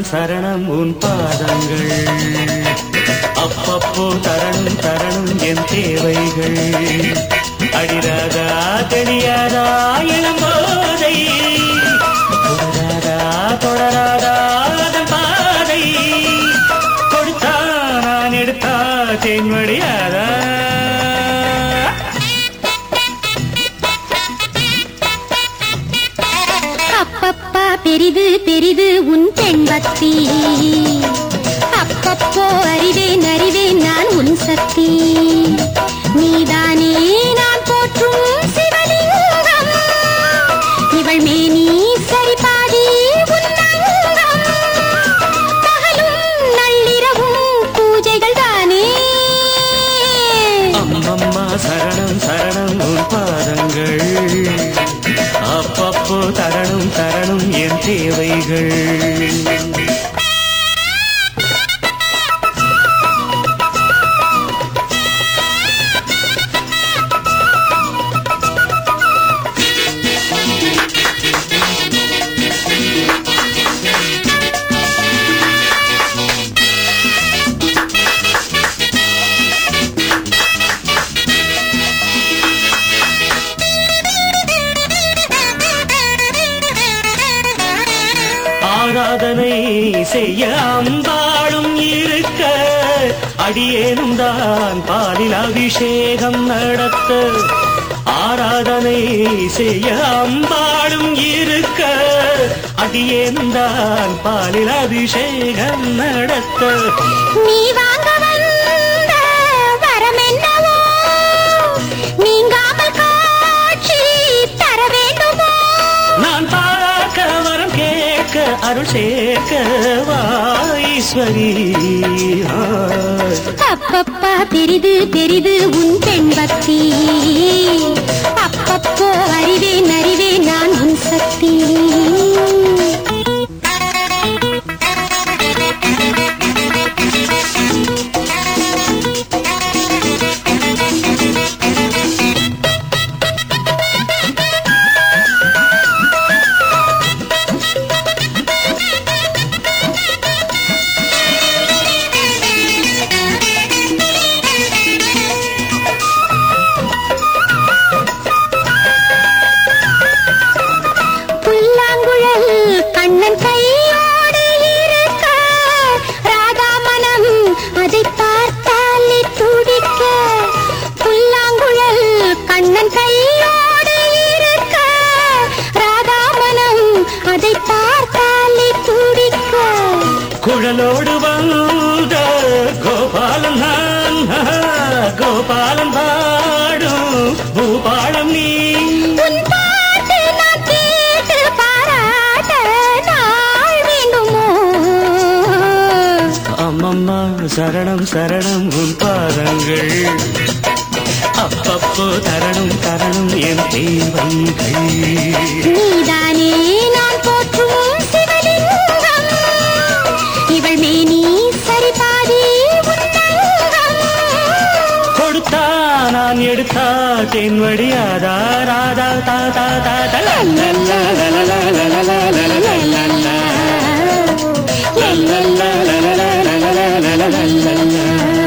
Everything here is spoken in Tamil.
சரணம் சரணம் உன் பாதங்கள் அப்பப்போ தரணும் தரணும் என் தேவைகள் அடிராதா தெரியாதா இளம்போதை தொடராதா தொடராதா அதன் பாதை கொடுத்தா நான் எடுத்தா தேன்மடியாதா அப்பப்பா பெரிது பெரிது உன் பெண் பக்தி அப்பப்போ அறிவேன் அறிவேன் நான் உன் சக்தி நீதானே நான் போற்றும் சிவலிங்கம் இவள் மேனி சரிபாதி உன் அங்கம் பகலும் நள்ளிரவும் பூஜைகள் தானே அம்மம்மா சரணம் சரணம் உன் பாதங்கள் அப்பப்போ தரணும் தரணும் என் தேவைகள் ஆராதனை செய்ய அம்பாளும் இருக்க அடியேனும் தான் பாலில் அபிஷேகம் நடத்த ஆராதனை செய்ய அம்பாளும் இருக்க அடியேனும் தான் பாலில் அபிஷேகம் நடத்த நீ வாங்க வந்த வரம் என்னவோ நீங்காமல் காட்சி தர வேண்டுமோ நான் பார்க்க வரம் கேட்க அருள் சேர்க்க வாஈஸ்வரி அப்பப்பா பெரிது பெரிது உன் பெண் பக்தி அப்பப்போ அறிவேன் அறிவேன் நான் உன் சக்தி புல்லாங்குழல் கண்ணன் கையோடு இருக்க ராதா மனம் அதை பார்த்தாலே துடிக்க புல்லாங்குழல் கண்ணன் கையோடு இருக்க ராதா மனம் அதை பார்த்தாலே துடிக்க குழலோடு வந்த கோபாலன் நான் கோபாலன் பாடும் பூபாலம் நீ உன் பாட்டு நான் கேட்டு பாராட்ட நாள் வேண்டுமோ அம்மம்மா சரணம் சரணம் உன் பாதங்கள் அப்பப்போ தரணும் தரணும் என் தேவைகள் நீதானே நான் போற்றும் சிவலிங்கம் இவள் மேனி சரிபாதி உன்னங்கம் கொடுத்தா நான் எடுத்தா தென்வடியாதா ராதா தா தா தா தா லா லா லா லா லா லா லா லா லா லா லா லா லா. லா லா லா லா லா லா லா லா லா லா லா லா.